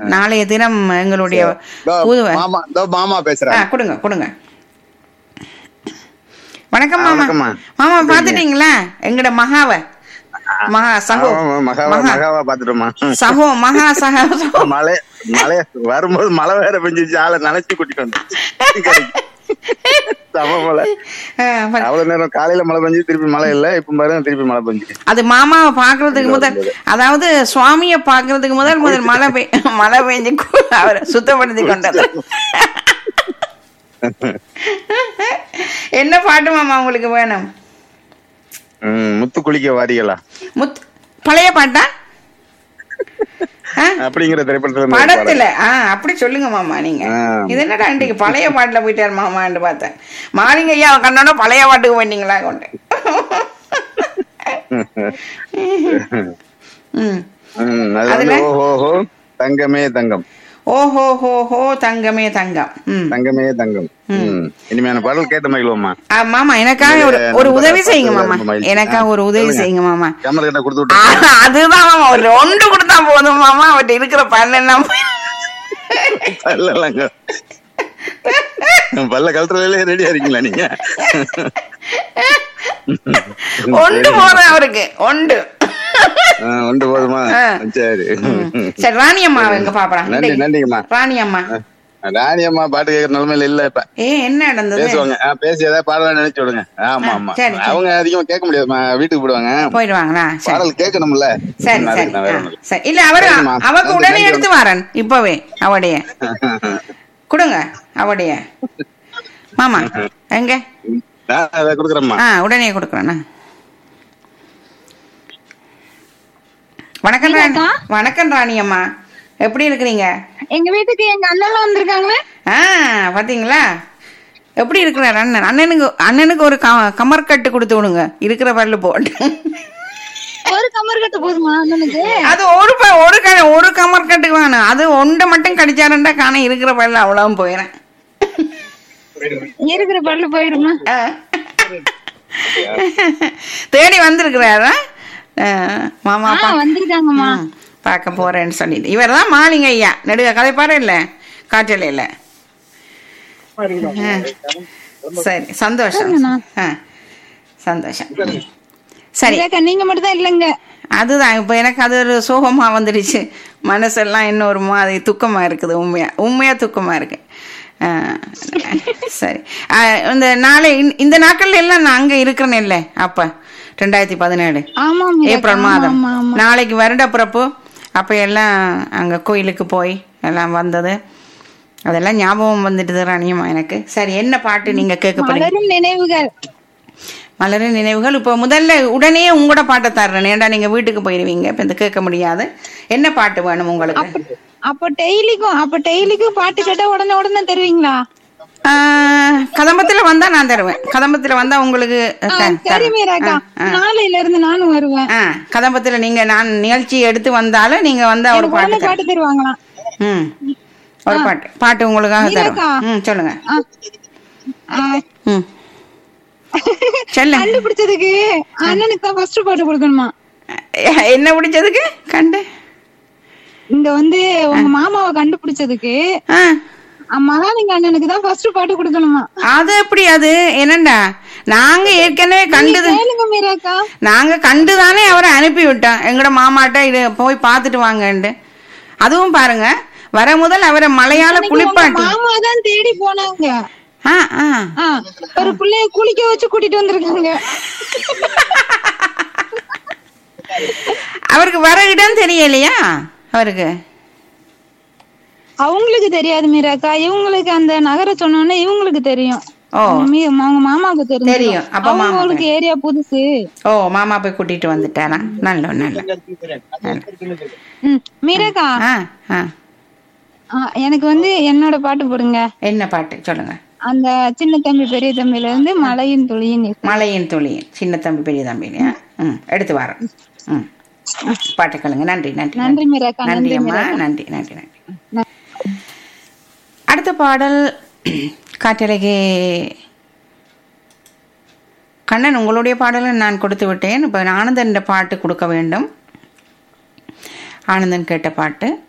நாளைய தினம் எங்களுடைய இதோ புது மாமா இதோ மாமா ஆ பேசுறேன் கொடுங்க கொடுங்க வணக்கம் ஆ, மாமா வணக்கம்மா. மாமா பாத்துட்டீங்களா எங்கட மகாவ மகா சகோ ஆமா, மகாவா மகா மகாவா பாத்துட்டோமா சகோ மகா சகோ மழை மழை வரும்போது மழை வேற பெஞ்சிச்சு ஆளை நினைச்சு கூட்டிட்டு வந்து சம மழை ஆ, ப- அவ்வளவு நேரம் காலையில மழை பெஞ்சு திருப்பி மழை இல்ல இப்ப பாருங்க திருப்பி மழை பெஞ்சு அது மாமாவை பாக்குறதுக்கு முதல் அதாவது சுவாமிய பாக்குறதுக்கு முதல் முதல் மழை பெய் மழை பெஞ்சு கு- அவரை சுத்தப்படுத்தி கொண்டது என்ன பாட்டு மாமா உங்களுக்கு வேணும் ம், முத்து குளிக்க வாரிகளா முத் பழைய பாட்டா ஆ? அப்படிங்கிற திரைப்படத்துல இருந்து ஒரு பாடல். படத்துல ஆ அப்படி சொல்லுங்க மாமா நீங்க ஆ. இது என்னடா இன்றைக்கு பழைய பாட்டுல போயிட்டாரு மாமான்னு பார்த்தேன் மாலிங்க ஐயா கண்ணோட பழைய பாட்டுக்கு போயிட்டீங்களா கொண்டு ம் ம், அது அதுல? வந்து ஓஹோஹோ தங்கமே தங்கம் ஓஹோ ஹோ ஹோ தங்கமே தங்கம் ம் தங்கமே தங்கம் ம். இனிமையான பாடல் கேட்ட மகிழ்வோம்மா ஆ, மாமா எனக்காக ஒரு ஒரு உதவி செய்யுங்க மாமா ரொம்ப மகிழ்ச்சி. எனக்காக ஒரு உதவி சொல்லுங்க. செய்யுங்க மாமா கமல் கிட்ட கொடுத்து ஆ, விட்டு அதுதான் மாமா ஒரு ஒன்று கொடுத்தா போதும் மாமா அவர்கிட்ட இருக்கிற பல்லெல்லாம் பல்லலங்க பல்ல கழட்டுறதுல ரெடியா இருக்கீங்களா நீங்க ஒன்று போதும் அவருக்கு ஒன்று ஆ, ஒன்று போதுமா ஆ. சரி சரி ராணி அம்மா எங்க பாப்பலாம் நன்றி நன்றிங்கம்மா ராணி அம்மா ராணி அம்மா பாட்டு கேட்கற நிலைமையில இல்ல இப்ப ஏ என்ன நடந்தது பேசுவாங்க ஆ, பேசி ஏதாவது பாடலாம் நினைச்சு விடுங்க ஆமா ஆ, ஆமா சரி, சரி. அவங்க அதிகமா கேட்க முடியாதுமா வீட்டுக்கு போடுவாங்க போயிடுவாங்களா சரி பாடல் கேட்கணும்ல சரி அதுக்கு சரி நான் வேற ஆ, ஒண்ணும் இல்ல. சரி இல்ல அவரு சரிம்மா. அவக்கு நன்றி, உடனே நன்றி. எடுத்து வரேன் இப்பவே அவடைய கொடுங்க அவடைய மாமா எங்க நான் அதை கொடுக்குறேம்மா ஆ உடனே கொடுக்குறேண்ணா வணக்கம் ராணி வணக்கம் ராணி அம்மா எப்படி இருக்கிறீங்க எங்க வீட்டுக்கு எங்க அண்ணன் வந்திருக்காங்களே ஆ பாத்தீங்களா எப்படி இருக்கிறார் அண்ணன் அண்ணனுக்கு அண்ணனுக்கு ஒரு க- கமர் கட்டு கொடுத்து விடுங்க இருக்கிற பல்லு போட்டு ஒரு கமர் கட்டு போதுமா அண்ணனுக்கு அது ஒரு ப- ஒரு க ஒரு கமர் கட்டுக்கு வேணும் அது ஒன்றை மட்டும் கடிச்சாருண்டா காண இருக்கிற பல்லு அவ்வளவும் போயிடும் இருக்கிற பல்லு போயிருமா ஆ. தேடி வந்திருக்கிறாரா ஆ, மாமா ஆ பா வந்திருக்காங்கம்மா ம், பார்க்க போறேன்னு சொல்லிட்டு இவர் தான் மாலிங்க ஐயா நெடுக கதைப்பாரு இல்ல காற்றல இல்ல சரி சந்தோஷம் ஆ, சந்தோஷம் சரி இதாக்கா, நீங்க மட்டும் தான் இல்லைங்க அதுதான் இப்போ எனக்கு அது ஒரு சோகமா வந்துடுச்சு மனசெல்லாம் இன்னும் ஒரு மாதிரி துக்கமா இருக்குது உண்மையா உண்மையா துக்கமா இருக்கு ஆ, சரி ஆ, இந்த நாளை இந்த- இந்த நாட்கள்ல எல்லாம் நான் அங்க இருக்கிறேன் இல்லை அப்ப ரெண்டாயிரத்தி பதினேழு ஆமா மீரா, ஏப்ரல் ஆமா, மாதம் ஆமா, ஆமா. நாளைக்கு வருட பிறப்பு அப்ப எல்லாம் அங்க கோயிலுக்கு போய் எல்லாம் வந்தது அதெல்லாம் ஞாபகம் வந்துட்டு ராணியம்மா எனக்கு சரி என்ன பாட்டு நீங்க கேட்க போறீங்க மலரும் நினைவுகள் மலரின் நினைவுகள் இப்போ முதல்ல உடனே உங்களோட பாட்டை தர்றேன் ஏன்டா நீங்க வீட்டுக்கு போயிருவீங்க இப்ப இந்த கேட்க முடியாது என்ன பாட்டு வேணும் உங்களுக்கு அப்ப டெய்லிக்கும் அப்ப டெய்லிக்கும் பாட்டு கேட்டா உடனே உடனே தருவீங்களா ஆஹ், கதம்பத்துல வந்தா நான் தருவேன் கதம்பத்துல வந்தா உங்களுக்கு ஆ, த- சரி தரேன். மீராக்கா ஆ, நாளையில இருந்து நானும் வருவேன் ஆ கதம்பத்துல நீங்க நான் நிகழ்ச்சி எடுத்து வந்தாலும் நீங்க வந்து ஒரு எனக்கு பாட்டு உடனே தரேன். பாட்டு தருவாங்களாம் ம் ஒரு பாட்டு பாட்டு உங்களுக்காக மீராக்கா. தரும் ம் சொல்லுங்க ஆ. ஆ, ம் சொல்லுங்க கண்டுபிடிச்சதுக்கு அண்ணனுக்கு தான் ஃபர்ஸ்ட் பாட்டு கொடுக்கணுமா என்ன பிடிச்சதுக்கு கண்டு இங்க வந்து உங்க மாமாவை கண்டுபிடிச்சதுக்கு ஆ அஹ் மகாலிங்க அண்ணனுக்கு தான் ஃபர்ஸ்ட் பாட்டு கொடுக்கணுமா அது எப்படி அது என்னண்டா நாங்க ஏற்கனவே கண்டுது கேளுங்க மீராக்கா நாங்க கண்டுதானே அவரை அனுப்பி விட்டோம் எங்கட மாமாட்ட இது போய் பார்த்துட்டு வாங்கன்ட்டு அதுவும் பாருங்க வர முதல் அவரை மலையாள உங்க குளிப்பாட்டி மாமா தான் தேடி போனாங்க ஆ ஆ ஆ, ஒரு புள்ளைய குளிக்க வச்சு கூட்டிட்டு வந்திருக்காங்க அவருக்கு வர இடம் தெரியலையா அவருக்கு அவங்களுக்கு தெரியாது மீராக்கா இவங்களுக்கு அந்த நகர சொன்னோன்னே இவங்களுக்கு தெரியும் ஓ மீ- அவங்க மாமாவுக்கு தெரியும் தெரியும். அப்ப மாமா அவங்களுக்கு ஏரியா புதுசு ஓ மாமா போய் கூட்டிட்டு வந்துட்டாரா நல்ல நல்ல ம், மீராக்கா ஆ ஆ ஆ, எனக்கு வந்து என்னோட பாட்டு போடுங்க என்ன பாட்டு சொல்லுங்க அந்த சின்ன தம்பி பெரிய தம்பில இருந்து மலையின் துளியின் இசை. மலையின் துளியின் சின்ன தம்பி பெரிய தம்பி இல்லையா ம் எடுத்து வரேன் ம் பாட்டுக்களுங்க நன்றி நன்றி நன்றி மீராக்கா நன்றி நன்றி அம்மா மீராக்கா நன்றி நன்றி நன்றி அடுத்த பாடல் காற்றலைக்கு கண்ணன் உங்களுடைய பாடலை நான் கொடுத்து விட்டேன் இப்போ ஆனந்தன் பாட்டு கொடுக்க வேண்டும் ஆனந்தன் கேட்ட பாட்டு